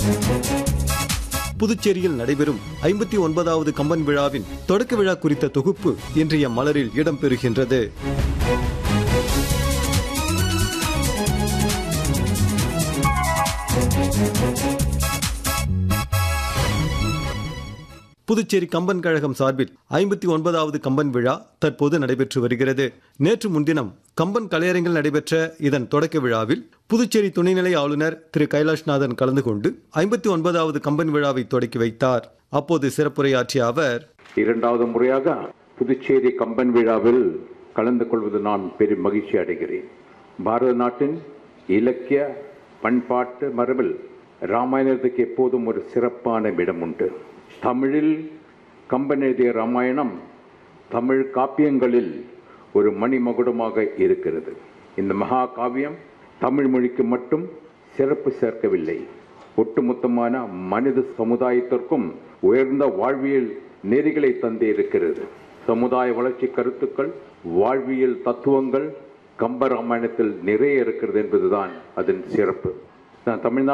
புதுச்சேரியில் நடைபெறும் ஐம்பத்தி ஒன்பதாவது கம்பன் விழாவின் தொடக்க விழா குறித்த தொகுப்பு இன்றைய மலரில் இடம்பெறுகின்றது புதுச்சேரி கம்பன் கழகம் சார்பில் ஐம்பத்தி ஒன்பதாவது கம்பன் விழா தற்போது நடைபெற்று வருகிறது நேற்று முன்தினம் கம்பன் கலையரங்கில் நடைபெற்ற இதன் தொடக்க விழாவில் புதுச்சேரி துணைநிலை ஆளுநர் திரு கைலாஷ்நாதன் கலந்து கொண்டு ஐம்பத்தி ஒன்பதாவது கம்பன் விழாவை தொடக்கி வைத்தார் அப்போது சிறப்புரையாற்றிய அவர் இரண்டாவது முறையாக புதுச்சேரி கம்பன் விழாவில் கலந்து கொள்வது நான் பெரும் மகிழ்ச்சி அடைகிறேன் பாரத நாட்டின் இலக்கிய பண்பாட்டு மரபில் ராமாயணத்துக்கு எப்போதும் ஒரு கான இடம் உண்டு தமிழில் கம்பன் எழுதிய ராமாயணம் தமிழ் காப்பியங்களில் ஒரு மணிமகுடமாக இருக்கிறது இந்த மகா காவியம் தமிழ் மொழிக்கு மட்டும் சிறப்பு சேர்க்கவில்லை ஒட்டுமொத்தமான மனித சமுதாயத்திற்கும் உயர்ந்த வாழ்வியல் நெறிகளை தந்து இருக்கிறது சமுதாய வளர்ச்சி கருத்துக்கள் வாழ்வியல் தத்துவங்கள் கம்பராமாயணத்தில் நிறைய இருக்கிறது என்பதுதான் அதன் சிறப்பு நான் தமிழ்நாடு